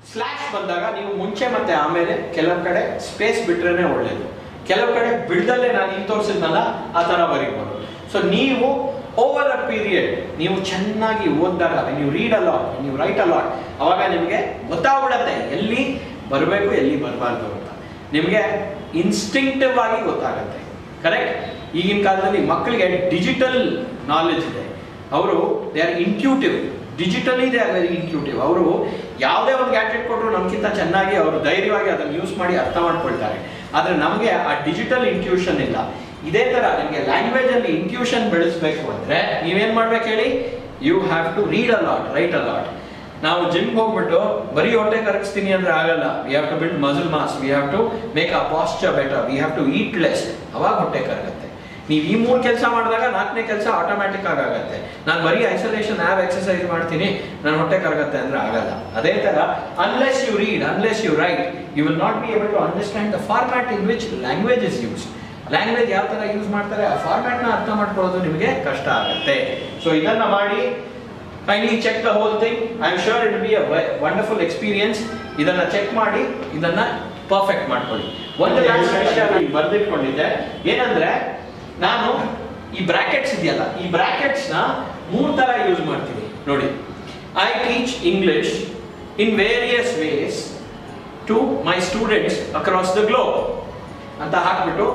Slash ಬಂದಾಗ ನೀವು ಮುಂಚೆ ಮತ್ತೆ ಆಮೇಲೆ ಕೆಲವು ಕಡೆ ಸ್ಪೇಸ್ ಬಿಟ್ರೇನೆ ಒಳ್ಳೇದು ಕೆಲವು ಕಡೆ ಬಿಡ್ದಲ್ಲೇ ನಾನು ಇಲ್ಲಿ ತೋರಿಸಿದ್ನಲ್ಲ ಆ ಥರ ಬರೀಬೋದು ಸೊ ನೀವು ಓವರ್ ಅ ಪೀರಿಯಡ್ ನೀವು ಚೆನ್ನಾಗಿ ಓದಿದಾಗ ನೀವು ರೀಡ್ ಅಲಾಟ್ ನೀವು ರೈಟ್ ಅಲಾಟ್ ಅವಾಗ ನಿಮಗೆ ಗೊತ್ತಾಗ್ಬಿಡತ್ತೆ ಎಲ್ಲಿ ಬರಬೇಕು ಎಲ್ಲಿ ಬರಬಾರ್ದು ಅಂತ ನಿಮಗೆ ಇನ್ಸ್ಟಿಂಕ್ಟಿವ್ ಆಗಿ ಗೊತ್ತಾಗತ್ತೆ ಕರೆಕ್ಟ್ ಈಗಿನ ಕಾಲದಲ್ಲಿ ಮಕ್ಕಳಿಗೆ ಡಿಜಿಟಲ್ ನಾಲೆಜ್ ಇದೆ ಅವರು they are intuitive digitally they are very intuitive ಅವರು ಯಾವುದೇ ಒಂದು ಗ್ಯಾಜೆಟ್ ಕೊಟ್ಟರು ನಮ್ಗಿಂತ ಚೆನ್ನಾಗಿ ಅವರು ಧೈರ್ಯವಾಗಿ ಅದನ್ನು ಯೂಸ್ ಮಾಡಿ ಅರ್ಥ ಮಾಡ್ಕೊಳ್ತಾರೆ ಆದರೆ ನಮಗೆ ಆ ಡಿಜಿಟಲ್ ಇಂಟ್ಯೂಷನ್ ಇಲ್ಲ ಇದೇ ತರ ನಿಮಗೆ ಲ್ಯಾಂಗ್ವೇಜ್ ಅಲ್ಲಿ ಇಂಟ್ಯೂಷನ್ ಬೆಳೆಸಬೇಕು ಅಂದ್ರೆ ನೀವೇನ್ ಮಾಡ್ಬೇಕು ಹೇಳಿ you have to read a lot write a lot ನಾವು ಜಿಮ್ಗೆ ಹೋಗ್ಬಿಟ್ಟು ಬರೀ ಹೊಟ್ಟೆ ಕರಗಿಸ್ತೀನಿ ಅಂದ್ರೆ ಆಗಲ್ಲ we have to build muscle mass we have to make a posture better we have to eat less ಅವಾಗ ಹೊಟ್ಟೆ ಕರಗತ್ತೆ ನೀವು ಈ ಮೂರು ಕೆಲಸ ಮಾಡಿದಾಗ ನಾಲ್ಕನೇ ಕೆಲಸ ಆಟೋಮ್ಯಾಟಿಕ್ ಆಗಿ ಆಗತ್ತೆ ನಾನು ಬರೀ ಐಸೋಲೇಷನ್ ಆ್ಯವ್ ಎಕ್ಸಸೈಸ್ ಮಾಡ್ತೀನಿ ನನ್ನ ಹೊಟ್ಟೆ ಕರಗತ್ತೆ ಅಂದ್ರೆ ಆಗಲ್ಲ ಅದೇ ತರ unless you read unless you write you will not be able to understand the format in which language is use language ಯಾವ ತರ ಯೂಸ್ ಮಾಡ್ತಾರೆ ಆ ಫಾರ್ಮ್ಯಾಟ್ ನ ಅರ್ಥ ಮಾಡ್ಕೊಳ್ಳೋದು ನಿಮಗೆ ಕಷ್ಟ ಆಗುತ್ತೆ ಸೊ ಇದನ್ನ ಮಾಡಿ kindly check the whole thing I am sure it be a wonderful experience ಇದನ್ನ ಚೆಕ್ ಮಾಡಿ ಇದನ್ನ ಪರ್ಫೆಕ್ಟ್ ಮಾಡ್ಕೊಳ್ಳಿ ಒಂದು ವಿಷಯ ಬರೆದಿಟ್ಕೊಂಡಿದ್ದೆ ಏನಂದ್ರೆ ನಾನು ಈ ಬ್ರಾಕೆಟ್ಸ್ ಇದೆಯಲ್ಲ ಈ ಬ್ರಾಕೆಟ್ಸ್ ನ ಮೂರ್ ತರ ಯೂಸ್ ಮಾಡ್ತೀನಿ ನೋಡಿ I teach English in various ways to my students across the globe ಅಂತ ಹಾಕ್ಬಿಟ್ಟು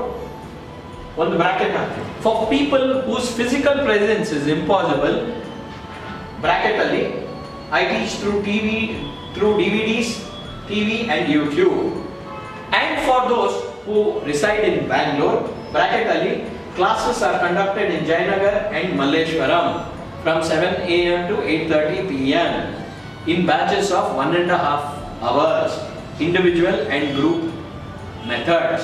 ಒಂದು ಬ್ರಾಕೆಟ್ ಹಾಕ್ತೀನಿ for people whose physical presence is impossible bracket ಅಲ್ಲಿ I teach through TV through DVDs TV and YouTube and for those who reside in Bangalore bracket ಅಲ್ಲಿ classes are conducted in Jayanagar and Malleshwaram from seven A M to eight thirty P M in batches of one and half hours individual and group methods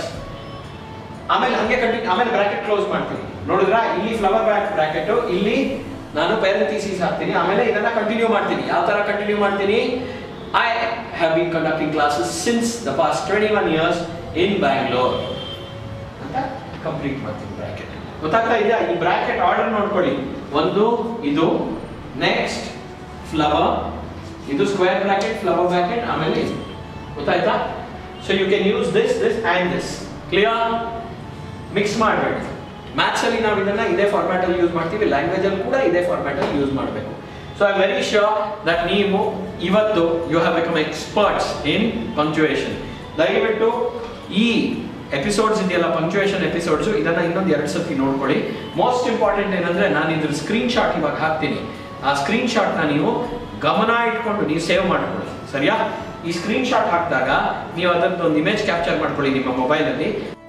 ಆಮೇಲೆ ಹಂಗೆ continue ಆಮೇಲೆ bracket close ಮಾಡ್ತೀನಿ ನೋಡಿದ್ರ ಇಲ್ಲಿ flower back bracket ಇಲ್ಲಿ ನಾನು parenthesis ಹಾಕ್ತೀನಿ ಆಮೇಲೆ ಇದನ್ನ ಕಂಟಿನ್ಯೂ ಮಾಡ್ತೀನಿ ಯಾವ ತರ ಕಂಟಿನ್ಯೂ ಮಾಡ್ತೀನಿ I have been conducting classes since the past twenty one years in Bangalore ಅಂತ ಕಂಪ್ಲೀಟ್ ಮಾಡ್ತೀನಿ ಬ್ರಾಕೆಟ್ ಗೊತ್ತಾಗ್ತಾ ಇದೆಯಾ ಈ ಬ್ರಾಕೆಟ್ ಆರ್ಡರ್ ನೋಡ್ಕೊಳ್ಳಿ ಒಂದು ಇದು ನೆಕ್ಸ್ಟ್ ಫ್ಲವರ್ ಇದು ಸ್ಕ್ವೇರ್ ಬ್ರಾಕೆಟ್ ಫ್ಲವರ್ ಬ್ರಾಕೆಟ್ ಆಮೇಲೆ ಇದು ಗೊತ್ತಾಯ್ತಾ so you can use this this and this clear mix ಮಾಡಬೇಡಿ ಮ್ಯಾಥ್ಸ್ ಅಲ್ಲಿ ನಾವು ಇದನ್ನ ಇದೇ ಫಾರ್ಮ್ಯಾಟ್ ಅಲ್ಲಿ ಯೂಸ್ ಮಾಡ್ತೀವಿ ಲ್ಯಾಂಗ್ವೇಜ್ ಅಲ್ಲಿ ಕೂಡ ಇದೇ ಫಾರ್ಮ್ಯಾಟ್ ಅಲ್ಲಿ ಯೂಸ್ ಮಾಡಬೇಕು so I very sure that ನೀವು ಇವತ್ತು you have become experts in punctuation ದಯವಿಟ್ಟು ಈ ಎಪಿಸೋಡ್ಸ್ ಇದೆಯಲ್ಲ ಪಂಕ್ಚುಯೇಷನ್ ಎಪಿಸೋಡ್ಸ್ ಇದನ್ನ ಇನ್ನೊಂದು ಎರಡು ಸತಿ ನೋಡ್ಕೊಳ್ಳಿ ಮೋಸ್ಟ್ ಇಂಪಾರ್ಟೆಂಟ್ ಏನಂದ್ರೆ ನಾನು ಇದ್ರ ಸ್ಕ್ರೀನ್ ಶಾಟ್ ಇವಾಗ ಹಾಕ್ತೀನಿ ಆ ಸ್ಕ್ರೀನ್ ಶಾಟ್ನ ನೀವು ಗಮನ ಇಟ್ಕೊಂಡು ನೀವು ಸೇವ್ ಮಾಡ್ಕೊಳ್ಳಿ ಸರಿಯಾ ಈ ಸ್ಕ್ರೀನ್ ಶಾಟ್ ಹಾಕಿದಾಗ ನೀವು ಅದರದ್ದು ಒಂದು ಇಮೇಜ್ ಕ್ಯಾಪ್ಚರ್ ಮಾಡ್ಕೊಳ್ಳಿ ನಿಮ್ಮ ಮೊಬೈಲಲ್ಲಿ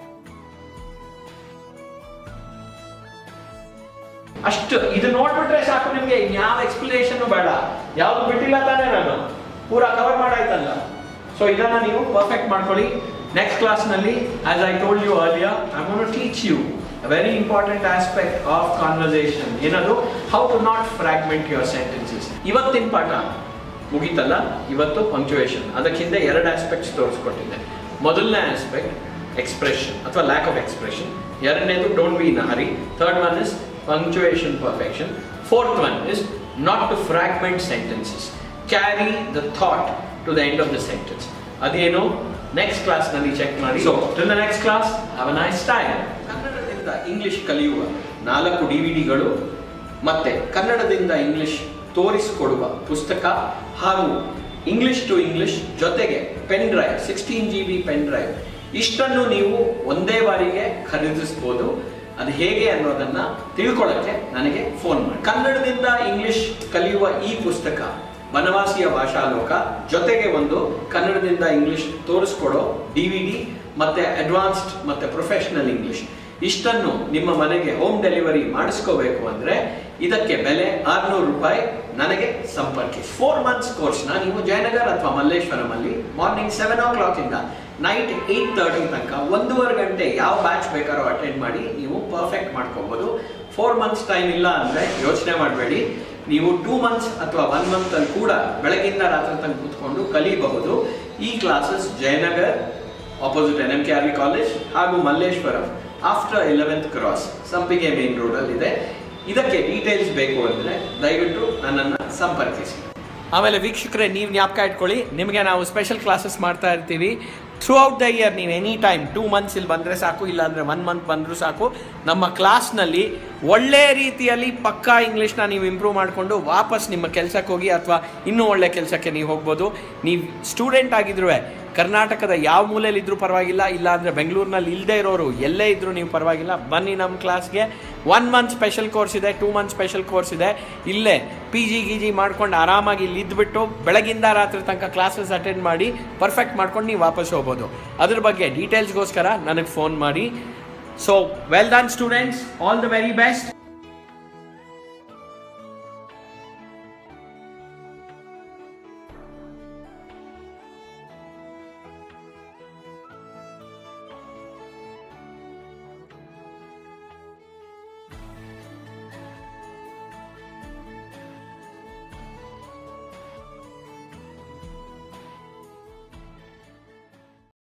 ಅಷ್ಟು ಇದು ನೋಡ್ಬಿಟ್ರೆ ಸಾಕು ನಿಮ್ಗೆ ಯಾವ ಎಕ್ಸ್ಪ್ಲನೇಷನ್ ಬೇಡ ಯಾವ್ದು ಬಿಟ್ಟಿಲ್ಲ ತಾನೇ ನಾನು ಪೂರಾ ಕವರ್ ಮಾಡಾಯ್ತಲ್ಲ ಸೊ ಇದನ್ನ ನೀವು ಪರ್ಫೆಕ್ಟ್ ಮಾಡ್ಕೊಳ್ಳಿ ನೆಕ್ಸ್ಟ್ ಕ್ಲಾಸ್ ನಲ್ಲಿ as I told you earlier I want teach you very important aspect of conversation ಏನದು how to not fragment your sentences ಇವತ್ತಿನ ಪಾಠ ಮುಗೀತಲ್ಲ ಇವತ್ತು ಪಂಕ್ಚುಯೇಷನ್ ಅದಕ್ಕೆ ಹಿಂದೆ ಎರಡು ಆಸ್ಪೆಕ್ಟ್ಸ್ ತೋರಿಸ್ಕೊಟ್ಟಿದ್ದೆ ಮೊದಲನೇ ಆಸ್ಪೆಕ್ಟ್ ಎಕ್ಸ್ಪ್ರೆಷನ್ ಅಥವಾ ಲ್ಯಾಕ್ ಆಫ್ ಎಕ್ಸ್ಪ್ರೆಷನ್ ಎರಡನೇದು don't be in hurry third one is punctuation perfection. Fourth one is not to fragment sentences. Carry the thought to the end of the sentence. ಅದೇನು next class ನಲ್ಲಿ check ಮಾಡಿ so till the next class have a nice time ಕನ್ನಡದಿಂದ English ಕಲಿಯುವ ನಾಲ್ಕು ಡಿವಿಡಿಗಳು ಮತ್ತೆ ಕನ್ನಡದಿಂದ English ತೋರಿಸಿಕೊಡುವ ಪುಸ್ತಕ ಹಾಗೂ ಇಂಗ್ಲಿಷ್ ಟು ಇಂಗ್ಲಿಷ್ ಜೊತೆಗೆ pen drive sixteen G B pen drive ಇಷ್ಟನ್ನು ನೀವು ಒಂದೇ ಬಾರಿಗೆ ಖರೀದಿಸಬಹುದು ಅದು ಹೇಗೆ ಅನ್ನೋದನ್ನ ತಿಳ್ಕೊಳ್ಳಕ್ಕೆ ನನಗೆ ಫೋನ್ ಮಾಡಿ ಕನ್ನಡದಿಂದ ಇಂಗ್ಲಿಷ್ ಕಲಿಯುವ ಈ ಪುಸ್ತಕ ಬನವಾಸಿಯ ಭಾಷಾಲೋಕ ಜೊತೆಗೆ ಒಂದು ಕನ್ನಡದಿಂದ ಇಂಗ್ಲಿಷ್ ತೋರಿಸ್ಕೊಡೋ ಡಿ ವಿ ಡಿ ಮತ್ತೆ ಅಡ್ವಾನ್ಸ್ಡ್ ಮತ್ತೆ ಪ್ರೊಫೆಷನಲ್ ಇಂಗ್ಲಿಷ್ ಇಷ್ಟನ್ನು ನಿಮ್ಮ ಮನೆಗೆ ಹೋಮ್ ಡೆಲಿವರಿ ಮಾಡಿಸ್ಕೋಬೇಕು ಅಂದ್ರೆ ಇದಕ್ಕೆ ಬೆಲೆ ಆರ್ನೂರು ರೂಪಾಯಿ ನನಗೆ ಸಂಪರ್ಕಿಸಿ ಫೋರ್ ಮಂತ್ಸ್ ಕೋರ್ಸ್ನ ನೀವು ಜಯನಗರ್ ಅಥವಾ ಮಲ್ಲೇಶ್ವರಂ ಅಲ್ಲಿ ಮಾರ್ನಿಂಗ್ ಸೆವೆನ್ ಓ ಕ್ಲಾಕ್ ಇಂದ ನೈಟ್ ಏಟ್ ತರ್ಟಿ ತನಕ ಒಂದೂವರೆ ಗಂಟೆ ಯಾವ ಬ್ಯಾಚ್ ಬೇಕಾದ್ರೂ ಅಟೆಂಡ್ ಮಾಡಿ ನೀವು ಪರ್ಫೆಕ್ಟ್ ಮಾಡ್ಕೋಬಹುದು ಫೋರ್ ಮಂತ್ಸ್ ಟೈಮ್ ಇಲ್ಲ ಅಂದ್ರೆ ಯೋಚನೆ ಮಾಡಬೇಡಿ ನೀವು ಟೂ ಮಂತ್ಸ್ ಅಥವಾ ಒನ್ ಮಂತ್ ಅಲ್ಲಿ ಕೂಡ ಬೆಳಗಿಂದ ರಾತ್ರಿ ತನಕ ಕೂತ್ಕೊಂಡು ಕಲಿಯಬಹುದು ಈ classes Jayanagar opposite N M K R V college ಹಾಗೂ Malleshwaram after eleventh cross Sampige main road ಅಲ್ಲಿ ಇದೆ ಇದಕ್ಕೆ ಡೀಟೇಲ್ಸ್ ಬೇಕು ಅಂದ್ರೆ ದಯವಿಟ್ಟು ನನ್ನನ್ನು ಸಂಪರ್ಕಿಸಿ ಆಮೇಲೆ ವೀಕ್ಷಕರೇ ನೀವು ಜ್ಞಾಪಕ ಇಟ್ಕೊಳ್ಳಿ ನಿಮಗೆ ನಾವು ಸ್ಪೆಷಲ್ ಕ್ಲಾಸಸ್ ಮಾಡ್ತಾ ಇರ್ತೀವಿ ಥ್ರೂ ಔಟ್ ದ ಇಯರ್ ನೀವು ಎನಿ ಟೈಮ್ ಟೂ ಮಂತ್ಸ್ ಇಲ್ಲಿ ಬಂದರೆ ಸಾಕು ಇಲ್ಲಾಂದರೆ ಒನ್ ಮಂತ್ ಬಂದರೂ ಸಾಕು ನಮ್ಮ ಕ್ಲಾಸ್ನಲ್ಲಿ ಒಳ್ಳೆ ರೀತಿಯಲ್ಲಿ ಪಕ್ಕಾ ಇಂಗ್ಲೀಷ್ನ ನೀವು ಇಂಪ್ರೂವ್ ಮಾಡಿಕೊಂಡು ವಾಪಸ್ ನಿಮ್ಮ ಕೆಲಸಕ್ಕೆ ಹೋಗಿ ಅಥವಾ ಇನ್ನೂ ಒಳ್ಳೆ ಕೆಲಸಕ್ಕೆ ನೀವು ಹೋಗ್ಬೋದು ನೀವು ಸ್ಟೂಡೆಂಟ್ ಆಗಿದ್ರೂ ಕರ್ನಾಟಕದ ಯಾವ ಮೂಲೆಯಲ್ಲಿ ಇದ್ರೂ ಪರವಾಗಿಲ್ಲ ಇಲ್ಲ ಅಂದರೆ ಬೆಂಗಳೂರಿನಲ್ಲಿ ಇಲ್ಲದೆ ಇರೋರು ಎಲ್ಲೇ ಇದ್ರೂ ನೀವು ಪರವಾಗಿಲ್ಲ ಬನ್ನಿ ನಮ್ಮ ಕ್ಲಾಸ್ಗೆ ಒನ್ ಮಂತ್ ಸ್ಪೆಷಲ್ ಕೋರ್ಸ್ ಇದೆ ಟೂ ಮಂತ್ ಸ್ಪೆಷಲ್ ಕೋರ್ಸ್ ಇದೆ ಇಲ್ಲೇ ಪಿ ಜಿ ಗಿ ಜಿ ಮಾಡ್ಕೊಂಡು ಆರಾಮಾಗಿ ಇಲ್ಲಿ ಇದ್ಬಿಟ್ಟು ಬೆಳಗಿಂದ ರಾತ್ರಿ ತನಕ ಕ್ಲಾಸಸ್ ಅಟೆಂಡ್ ಮಾಡಿ ಪರ್ಫೆಕ್ಟ್ ಮಾಡ್ಕೊಂಡು ನೀವು ವಾಪಸ್ ಹೋಗ್ಬೋದು ಅದ್ರ ಬಗ್ಗೆ ಡೀಟೇಲ್ಸ್ಗೋಸ್ಕರ ನನಗೆ ಫೋನ್ ಮಾಡಿ so well done students all the very best